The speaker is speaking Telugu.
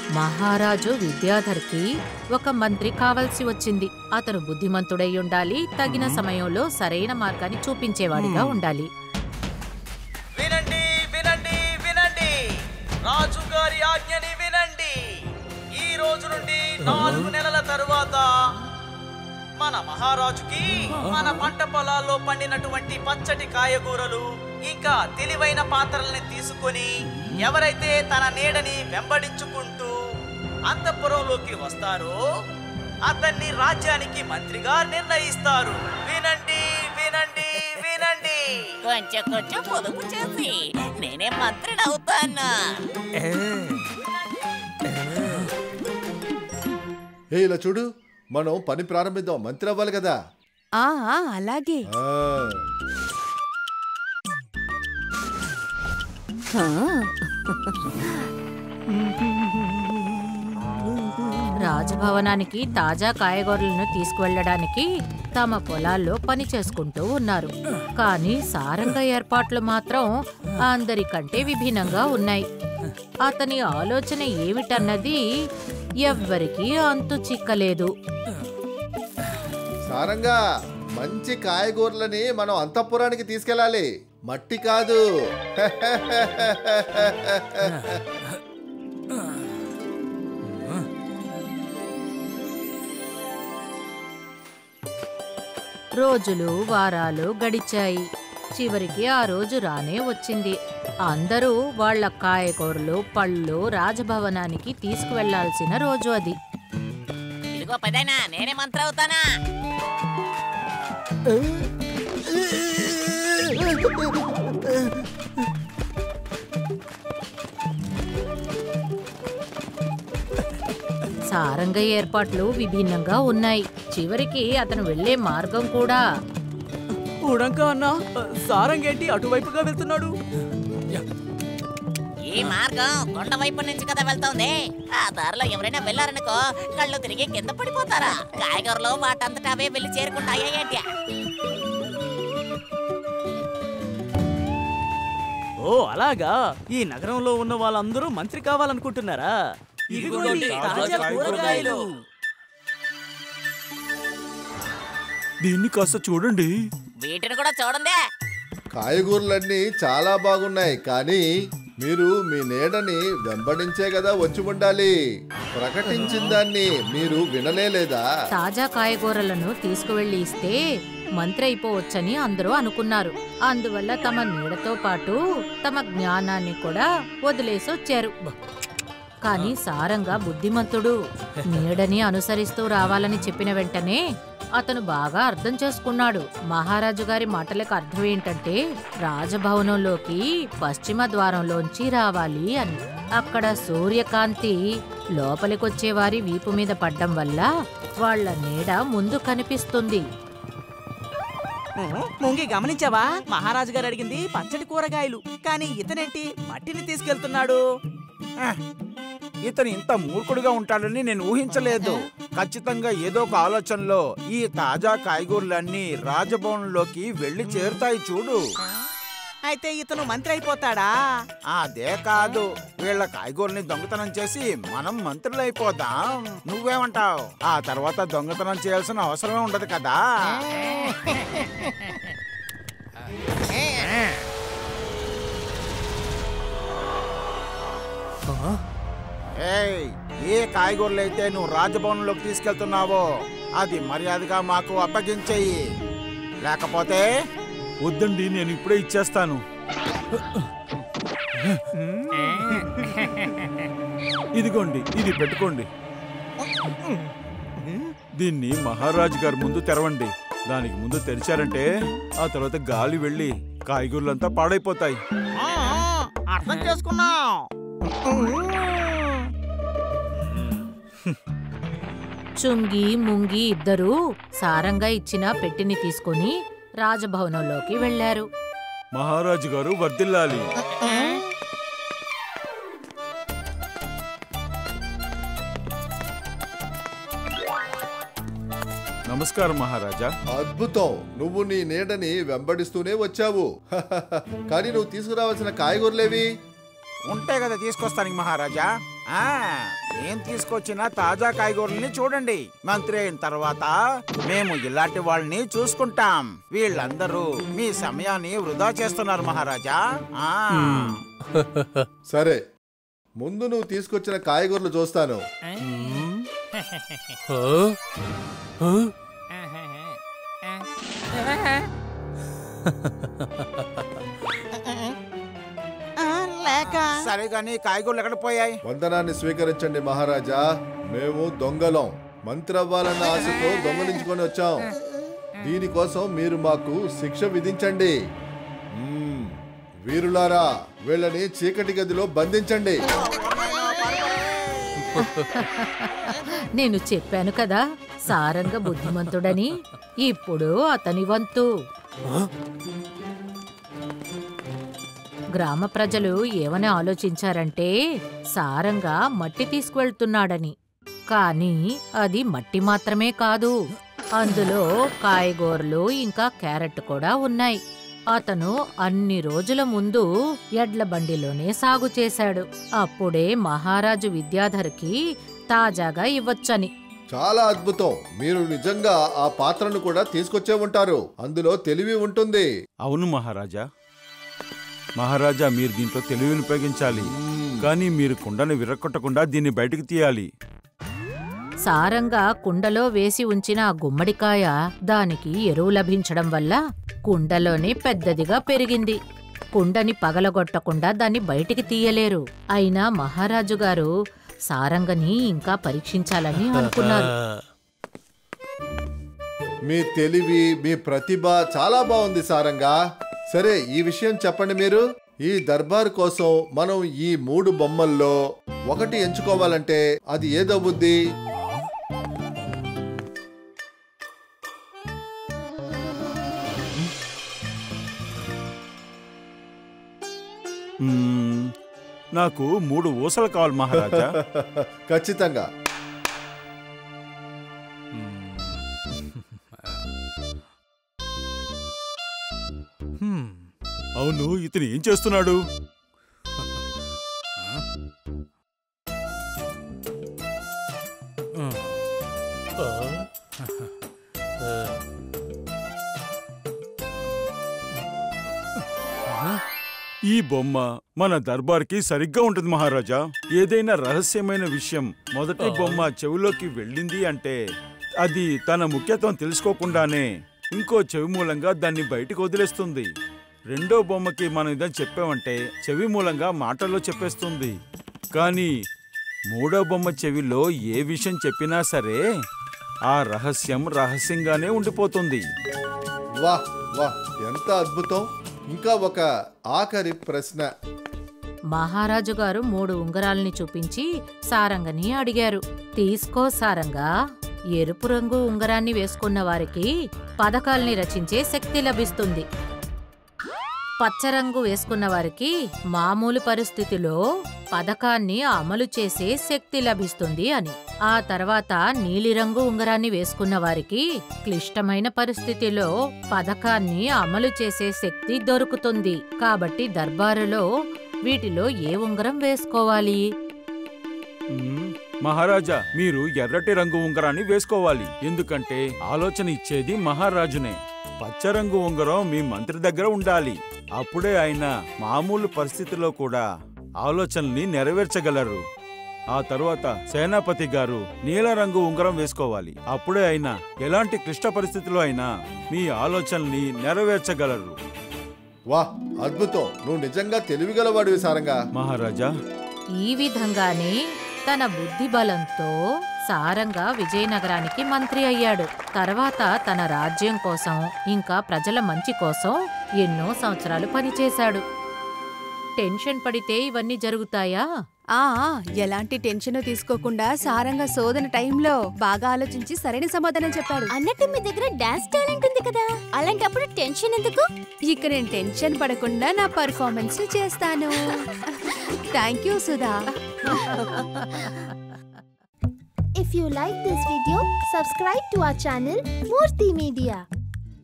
మహారాజు విద్యాధర్కి ఒక మంత్రి కావలసి వచ్చింది అతను బుద్ధిమంతుడై ఉండాలి తగిన సమయంలో సరైన మార్గాన్ని చూపించేవాడిగా ఉండాలి వినండి వినండి వినండి రాజుగారి ఆజ్ఞని వినండి ఈ రోజు నుండి నాలుగు నెలల తరువాత మన మహారాజుకి మన పంట పొలాల్లో పండినటువంటి పచ్చటి కాయగూరలు ఇంకా తెలివైన పాత్రల్ని తీసుకొని ఎవరైతే తన నీడని వెంబడించుకుంటూ అంతఃపురంలోకి వస్తారో అతన్ని రాజ్యానికి మంత్రిగా నిర్ణయిస్తారు వినండి వినండి వినండి కొంచెం కొంచెం పొదుపు చేసి నేనే మంత్రిని అవుతాను ఏ ఇలా చూడు మనం పని ప్రారంభిద్దాం మంత్రి అవ్వాలి కదా ఆ ఆ, అలాగే ఆ, ఆ, రాజభవనానికి తాజా కాయగూరలను తీసుకువెళ్ళడానికి తమ పొలాల్లో పని చేసుకుంటూ ఉన్నారు కానీ సారంగ ఏర్పాట్లు మాత్రం అందరికంటే విభిన్నంగా ఉన్నాయి అతని ఆలోచన ఏమిటన్నది ఎవ్వరికీ అంతు చిక్కలేదు సారంగా మంచి కాయగూరలని మనం అంతఃపురానికి తీసుకెళ్ళాలి మట్టి కాదు రోజులు వారాలు గడిచాయి చివరికి ఆ రోజు రానే వచ్చింది అందరూ వాళ్ళ కాయగూరలు పళ్ళు రాజభవనానికి తీసుకువెళ్లాల్సిన రోజు అది ఇదిగో పెదైనా నేనే మంత్రి అవుతానా సారంగ ఏర్పాట్లు విభిన్నంగా ఉన్నాయి చివరికి అతను వెళ్లే మార్గం కూడా ఉడంక అన్న సారంగేంటి అటువైపుగా వెళ్తున్నాడు ఈ మార్గం కొండ వైపు నుంచి కదా వెళ్తోంది ఆ దారిలో ఎవరైనా వెళ్ళారనుకో కళ్ళు తిరిగి కింద పడిపోతారా కాయగూరలు వాటంతటా అవే వెళ్ళి చేరుకుంటాయా ఏంటి ఓ అలాగా ఈ నగరంలో ఉన్న వాళ్ళందరూ మంత్రి కావాలనుకుంటున్నారా ఇదిగోండి తాజా కూరగాయలు దీన్ని కాస్త చూడండి వీటిని కూడా చూడండి కాయగూరలన్నీ చాలా బాగున్నాయి కానీ మీరు మీ నీడని వెంబడించే కదా వచ్చి ఉండాలి ప్రకటించిన దాన్ని మీరు వినలే లేదా తాజా కాయగూరలను తీసుకువెళ్లి ఇస్తే మంత్రి అయిపోవచ్చని అందరూ అనుకున్నారు అందువల్ల తమ నీడతో పాటు తమ జ్ఞానాన్ని కూడా వదిలేసి వచ్చారు కానీ సారంగా బుద్ధిమంతుడు నీడని అనుసరిస్తూ రావాలని చెప్పిన వెంటనే అతను బాగా అర్థం చేసుకున్నాడు మహారాజు గారి మాటలకు అర్థం ఏంటంటే రాజభవనంలోకి పశ్చిమ ద్వారంలోంచి రావాలి అని అక్కడ సూర్యకాంతి లోపలికొచ్చే వారి వీపు మీద పడ్డం వల్ల వాళ్ళ నీడ ముందు కనిపిస్తుంది ముంగి గమనించావా మహారాజు గారు అడిగింది పచ్చడి కూరగాయలు కానీ ఇతనేంటి మట్టిని తీసుకెళ్తున్నాడు ఇతను ఇంత మూర్ఖుడుగా ఉంటాడని నేను ఊహించలేదు ఖచ్చితంగా ఏదో ఒక ఆలోచనలో ఈ తాజా కాయగూరలన్నీ రాజభవనంలోకి వెళ్లి చేరుతాయి చూడు అయితే ఇతను మంత్రి అయిపోతాడా అదే కాదు వీళ్ళ కాయగూరని దొంగతనం చేసి మనం మంత్రులైపోదాం నువ్వేమంటావ్ ఆ తర్వాత దొంగతనం చేయాల్సిన అవసరమే ఉండదు కదా ఏయ్ ఏ కాయగూరలు అయితే నువ్వు రాజభవనంలోకి తీసుకెళ్తున్నావో అది మర్యాదగా మాకు అప్పగించేయి లేకపోతే వద్దండి నేను ఇప్పుడే ఇచ్చేస్తాను ఇదిగోండి ఇది పెట్టుకోండి దీన్ని మహారాజు గారి ముందు తెరవండి దానికి ముందు తెరిచారంటే ఆ తర్వాత గాలి వెళ్ళి కాయగూరలంతా పాడైపోతాయి అర్థం చేసుకున్నాం చుంగి ముంగి ఇద్దరూ సారంగా ఇచ్చిన పెట్టిని తీసుకుని రాజభవనంలోకి వెళ్లారు మహారాజు గారు వర్దిల్లాలి నమస్కారం మహారాజా అద్భుతం నువ్వు నీ నీడని వెంబడిస్తూనే వచ్చావు కానీ నువ్వు తీసుకురావాల్సిన కాయగూరలేవి ఉంటే కదా తీసుకొస్తానికి మహారాజా ఆ, నేను తీసుకొచ్చిన తాజా కాయగూరల్ని చూడండి మంత్రి అయిన తర్వాత మేము ఇలాంటి వాళ్ళని చూసుకుంటాం వీళ్ళందరూ మీ సమయాన్ని వృధా చేస్తున్నారు మహారాజా ఆ సరే ముందు నువ్వు తీసుకొచ్చిన కాయగూరలు చూస్తాను లేక సరే గాని కాయగూరలు ఎక్కడ పోయాయి వందనాన్ని స్వీకరించండి మహారాజా మేము దొంగలం మంత్రి అవ్వాలన్న ఆశతో దొంగలించుకొని వచ్చాం దీనికోసం మీరు మాకు శిక్ష విధించండి మ్మ్. వీరులారా వీళ్ళని చీకటి గదిలో బంధించండి నేను చెప్పాను కదా సారంగ బుద్ధిమంతుడని ఇప్పుడు అతని వంతు గ్రామ ప్రజలు ఏమని ఆలోచించారంటే సారంగా మట్టి తీసుకువెళ్తున్నాడని కానీ అది మట్టి మాత్రమే కాదు అందులో కాయగూరలు ఇంకా క్యారెట్ కూడా ఉన్నాయి అతను అన్ని రోజుల ముందు ఎడ్ల బండిలోనే సాగు చేశాడు అప్పుడే మహారాజు విద్యాధర్కి తాజాగా ఇవ్వొచ్చని చాలా అద్భుతం మీరు నిజంగా ఆ పాత్రను కూడా తీసుకొచ్చే ఉంటారు అందులో తెలివి ఉంటుంది అవును మహారాజా మహారాజా మీరు దీంట్లో తెలివిని ఉపయోగించాలి కానీ మీరు కుండను విరగొట్టకుండా దీన్ని బయటకు తీయాలి సారంగా కుండలో వేసి ఉంచిన ఆ గుమ్మడికాయ దానికి ఎరువు లభించడం వల్ల కుండలోనే పెద్దదిగా పెరిగింది కుండని పగలగొట్టకుండా దాన్ని బయటికి తీయలేరు అయినా మహారాజు గారు సారంగని ఇంకా పరీక్షించాలని అనుకున్నారు మీ తెలివి మీ ప్రతిభ చాలా బాగుంది సారంగా సరే ఈ విషయం చెప్పండి మీరు ఈ దర్బార్ కోసం మనం ఈ మూడు బొమ్మల్లో ఒకటి ఎంచుకోవాలంటే అది ఏదవుద్ది మ్మ్, నాకు మూడు ఊసలు కావాలి మహారాజా ఖచ్చితంగా అవును ఇతను ఏం చేస్తున్నాడు ఈ బొమ్మ మన దర్బార్కి సరిగ్గా ఉంటుంది మహారాజా ఏదైనా రహస్యమైన విషయం మొదటి బొమ్మ చెవిలోకి వెళ్ళింది అంటే అది తన ముఖ్యత్వం తెలుసుకోకుండానే ఇంకో చెవి మూలంగా దాన్ని బయటికి వదిలేస్తుంది రెండో బొమ్మకి మనం ఇదని చెప్పామంటే చెవి మూలంగా మాటల్లో చెప్పేస్తుంది కానీ మూడో బొమ్మ చెవిలో ఏ విషయం చెప్పినా సరే ఆ రహస్యం రహస్యంగానే ఉండిపోతుంది వాహ్ వాహ్ ఎంత అద్భుతం ఇంకా ఒక ఆఖరి ప్రశ్న మహారాజు గారు మూడు ఉంగరాల్ని చూపించి సారంగని అడిగారు తీసుకో సారంగా ఎరుపు రంగు ఉంగరాన్ని వేసుకున్న వారికి పథకాల్ని రచించే శక్తి లభిస్తుంది పచ్చరంగు వేసుకున్న వారికి మామూలు పరిస్థితిలో పథకాన్ని అమలు చేసే శక్తి లభిస్తుంది అని ఆ తర్వాత నీలిరంగు ఉంగరాన్ని వేసుకున్న వారికి క్లిష్టమైన పరిస్థితిలో పథకాన్ని అమలు చేసే శక్తి దొరుకుతుంది కాబట్టి దర్బారులో వీటిలో ఏ ఉంగరం వేసుకోవాలి మ్మ్. మహారాజా మీరు ఎర్రటి రంగు ఉంగరాన్ని వేసుకోవాలి ఎందుకంటే ఆలోచన ఇచ్చేది మహారాజునే పచ్చరంగు ఉంగరం మీ మంత్రి దగ్గర ఉండాలి అప్పుడే ఆయన మామూలు పరిస్థితిలో కూడా ఆలోచనల్ని నెరవేర్చగలరు ఆ తరువాత సేనాపతి గారు నీలరంగు ఉంగరం వేసుకోవాలి అప్పుడే ఆయన ఎలాంటి క్లిష్ట పరిస్థితిలో అయినా మీ ఆలోచనల్ని నెరవేర్చగలరు వాహ్ అద్భుతం నువ్వు నిజంగా తెలివిగలవాడివి సారంగా మహారాజా ఈ విధంగానే తన బుద్ధి బలంతో సారంగా విజయనగరానికి మంత్రి అయ్యాడు తర్వాత తన రాజ్యం కోసం ఇంకా ప్రజల మంచి కోసం ఎన్నో సంవత్సరాలు పనిచేశాడు టెన్షన్ పడితే ఇవన్నీ జరుగుతాయా ఆ ఆ, ఎలాంటి టెన్షన్ తీసుకోకుండా సారంగా శోధన టైంలో బాగా ఆలోచించి సరైన సమాధానం చెప్పాడు అన్నట్టు మీ దగ్గర డాన్స్ టాలెంట్ ఉంది కదా అలాంటప్పుడు టెన్షన్ ఎందుకు ఇక నేను టెన్షన్ పడకుండా నా పర్ఫార్మెన్స్ చేస్తాను thank you Sudha If you like this video, subscribe to our channel Murthy Media.